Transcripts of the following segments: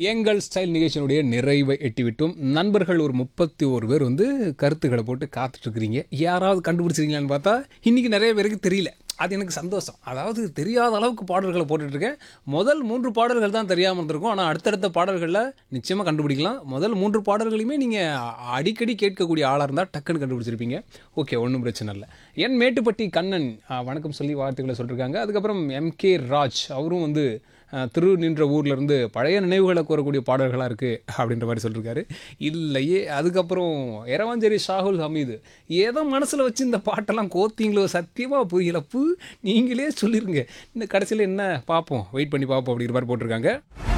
எங்கள் ஸ்டைல் நிகழ்ச்சியினுடைய நிறைவை எட்டிவிட்டோம் நண்பர்கள் ஒரு முப்பத்தி ஒரு பேர் வந்து கருத்துக்களை போட்டு காத்துட்ருக்குறீங்க யாராவது கண்டுபிடிச்சிருக்கீங்களான்னு பார்த்தா இன்றைக்கி நிறைய பேருக்கு தெரியல அது எனக்கு சந்தோஷம் அதாவது தெரியாத அளவுக்கு பாடல்களை போட்டுட்ருக்கேன் முதல் மூன்று பாடல்கள் தான் தெரியாமல் இருந்திருக்கும் ஆனால் அடுத்தடுத்த பாடல்களில் நிச்சயமாக கண்டுபிடிக்கலாம் முதல் மூன்று பாடல்களையுமே நீங்கள் அடிக்கடி கேட்கக்கூடிய ஆளாக இருந்தால் டக்குன்னு கண்டுபிடிச்சிருப்பீங்க ஓகே ஒன்றும் பிரச்சனை இல்லை என் மேட்டுப்பட்டி கண்ணன் ஆ, வணக்கம் சொல்லி வாழ்த்துக்களை சொல்லியிருக்காங்க அதுக்கப்புறம் எம்கே ராஜ் அவரும் வந்து அஹ், திரு நின்ற ஊர்ல இருந்து பழைய நினைவுகளை கூறக்கூடிய பாடல்களாக இருக்குது அப்படின்ற மாதிரி சொல்லியிருக்காரு இல்லையே அதுக்கப்புறம் எரவாஞ்சேரி ஷாகுல் ஹமீது ஏதோ மனசில் வச்சு இந்த பாட்டெல்லாம் கோத்தீங்களோ சத்தியமாக புரியல பூ நீங்களே சொல்லிருங்க இந்த கடைசியில் என்ன பார்ப்போம் வெயிட் பண்ணி பார்ப்போம் அப்படிங்கிற மாதிரி போட்டிருக்காங்க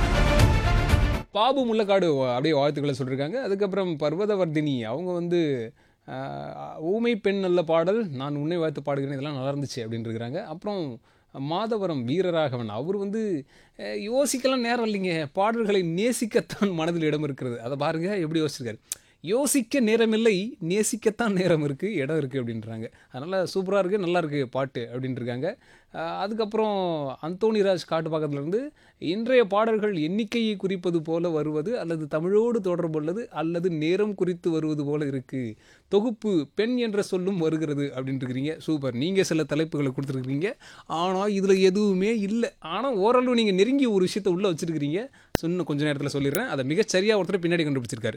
பாபு முள்ளக்காடு வா- அப்படியே வாழ்த்துக்களை சொல்லியிருக்காங்க அதுக்கப்புறம் பர்வதவர்தினி அவங்க வந்து ஆஹ், ஊமை பெண் நல்ல பாடல் நான் உன்னை வாழ்த்து பாடுகிறேன் இதெல்லாம் நல்லா இருந்துச்சு அப்படின்னு இருக்கிறாங்க அப்புறம் மாதவரம் வீரராகவன் அவர் வந்து அஹ், அதற்கெல்லாம் நேரம் இல்லைங்க பாடல்களை நேசிக்கத்தான் மனதில் இடம் இருக்கிறது அதை பாருங்க எப்படி யோசிச்சிருக்காரு யோசிக்க நேரமில்லை நேசிக்கத்தான் நேரம் இருக்குது இடம் இருக்குது அப்படின்றாங்க அதனால் சூப்பராக இருக்குது நல்லா இருக்குது பாட்டு அப்படின்ட்டு இருக்காங்க அஹ் அதுக்கப்புறம் அந்தோணிராஜ் காட்டு பக்கத்துலேருந்து இன்றைய பாடல்கள் எண்ணிக்கையை குறிப்பது போல வருவது அல்லது தமிழோடு தொடர்புள்ளது அல்லது நேரம் குறித்து வருவது போல இருக்குது தொகுப்பு பெண் என்ற சொல்லும் வருகிறது அப்படின்ட்டு இருக்கிறீங்க சூப்பர் நீங்கள் சில தலைப்புகளை கொடுத்துருக்கிறீங்க ஆனால் இதில் எதுவுமே இல்லை ஆனால் ஓரளவு நீங்கள் நெருங்கி ஒரு விஷயத்தை உள்ளே வச்சுருக்கிறீங்க இன்னும் கொஞ்ச நேரத்தில் சொல்லிடுறேன் அதை மிகச்சரியாக ஒருத்தர் பின்னாடி கண்டுபிடிச்சிருக்காரு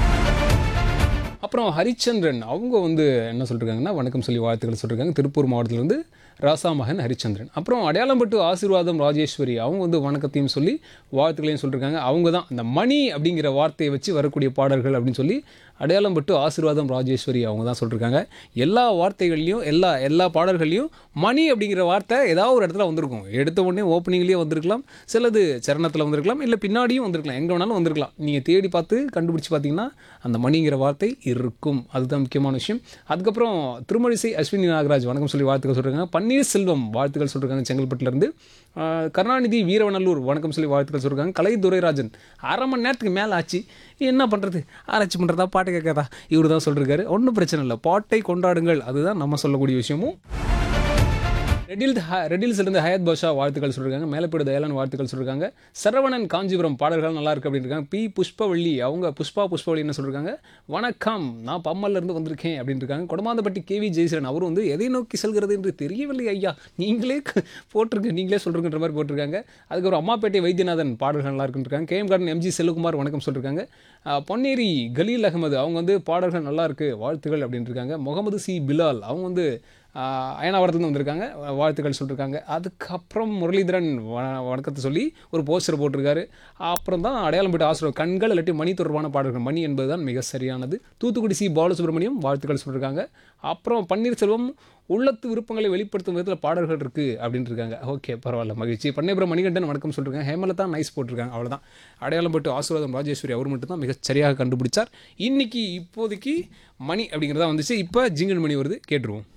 அப்புறம் ஹரிச்சந்திரன் அவங்க வந்து என்ன சொல்லிருக்காங்கன்னா வணக்கம் சொல்லி வாழ்த்துக்கள் சொல்லியிருக்காங்க திருப்பூர் மாவட்டத்திலேருந்து ராசா மகன் ஹரிச்சந்திரன் அப்புறம் அடையாளம்பட்டு ஆசீர்வாதம் ராஜேஸ்வரி அவங்க வந்து வணக்கத்தையும் சொல்லி வாழ்த்துக்களையும் சொல்லியிருக்காங்க அவங்க தான் இந்த மணி அப்படிங்கிற வார்த்தையை வச்சு வரக்கூடிய பாடல்கள் அப்படின்னு சொல்லி அடையாளம்பட்டு ஆசீர்வாதம் ராஜேஸ்வரி அவங்க தான் சொல்லியிருக்காங்க எல்லா வார்த்தைகள்லையும் எல்லா எல்லா பாடல்கள்லையும் மணி அப்படிங்கிற வார்த்தை ஏதாவது ஒரு இடத்துல வந்திருக்கும் எடுத்த உடனே ஓப்பனிங்லேயே வந்திருக்கலாம் சிலது சரணத்தில் வந்திருக்கலாம் இல்லை பின்னாடியும் வந்திருக்கலாம் எங்கே வேணாலும் வந்திருக்கலாம் நீங்கள் தேடி பார்த்து கண்டுபிடிச்சு பார்த்தீங்கன்னா அந்த மணிங்கிற வார்த்தை இருக்கும் அதுதான் முக்கியமான விஷயம் அதுக்கப்புறம் திருமழிசை அஸ்வினி நாகராஜ் வணக்கம் சொல்லி வாழ்த்துக்கள் சொல்கிறாங்க பன்னீர்செல்வம் வாழ்த்துக்கள் சொல்கிறாங்க செங்கல்பட்டுலேருந்து ஆஹ், கருணாநிதி வீரவநல்லூர் வணக்கம் சொல்லி வாழ்த்துக்கள் சொல்கிறாங்க கலை துரைராஜன் அரை மணி நேரத்துக்கு மேலே ஆச்சு என்ன பண்ணுறது ஆராய்ச்சி பண்ணுறதா பாட்டு கேட்காதா இவர் தான் சொல்லிருக்காரு ஒன்றும் பிரச்சனை இல்லை பாட்டை கொண்டாடுங்கள் அதுதான் நம்ம சொல்லக்கூடிய விஷயமும் ரெடில் ரெடில்ஸ் இருந்து ஹயத் பாஷா வாழ்த்துக்கள் சொல்லியிருக்காங்க மேலப்பேடு தயாளன் வாழ்த்துக்கள் சொல்லியிருக்காங்க சரவணன் காஞ்சிபுரம் பாடல்கள் நல்லா இருக்கு அப்படின்னு இருக்காங்க பி புஷ்பவள்ளி அவங்க புஷ்பா புஷ்பவள்ளி என்ன சொல்லியிருக்காங்க வணக்கம் நான் பம்மல்ல இருந்து வந்திருக்கேன் அப்படின்னு இருக்காங்க கொடமாந்தப்பட்டி கேவி ஜெயசரன் அவரும் வந்து எதை நோக்கி செல்கிறது என்று தெரியவில்லை ஐயா நீங்களே க- போட்டிருக்கு நீங்களே சொல்றீங்கன்ற மாதிரி போட்டிருக்காங்க அதுக்கப்புறம் அம்மாப்பேட்டை வைத்தியநாதன் பாடல்கள் நல்லா இருக்குன்னு இருக்காங்க கேஎம் கார்டன் எம்ஜி செல்வகுமார் வணக்கம் சொல்லியிருக்காங்க அஹ், பொன்னேரி கலீல் அகமது அவங்க வந்து பாடல்கள் நல்லா இருக்கு வாழ்த்துக்கள் அப்படின்னு இருக்காங்க முகமது சி பிலால் அவங்க வந்து ஆஹ் அயனாவரத்துலேருந்து வந்திருக்காங்க வாழ்த்துக்கள் சொல்லியிருக்காங்க அதுக்கப்புறம் முரளிதரன் வ- வணக்கத்தை சொல்லி ஒரு போஸ்டர் போட்டிருக்காரு அப்புறம் தான் அடையாளம் போட்டு ஆசிரியர் கண்கள் இல்லாட்டி மணி தொடர்பான பாடல்கள் மணி என்பது தான் மிக சரியானது தூத்துக்குடி சி பாலசுப்ரமணியம் வாழ்த்துக்கள் சொல்லியிருக்காங்க அப்புறம் பன்னீர்செல்வம் உள்ளத்து விருப்பங்களை வெளிப்படுத்தும் விதத்தில் பாடல்கள் இருக்குது அப்படின்னு இருக்காங்க ஓகே பரவாயில்ல மகிழ்ச்சி பண்ணைபுரம் மணிகண்டன் வணக்கம் சொல்லியிருக்காங்க ஹேமலதா நைஸ் போட்டிருக்காங்க அவ்வளோதான் அடையாளம் பட்டு ஆசீர்வாதம் ராஜேஸ்வரி அவர் மட்டும் தான் மிகச் சரியாக கண்டுபிடிச்சார் இன்னைக்கு இப்போதைக்கு மணி அப்படிங்கிறதா வந்துச்சு இப்போ ஜிங்கன் மணி வருது கேட்டுருவோம்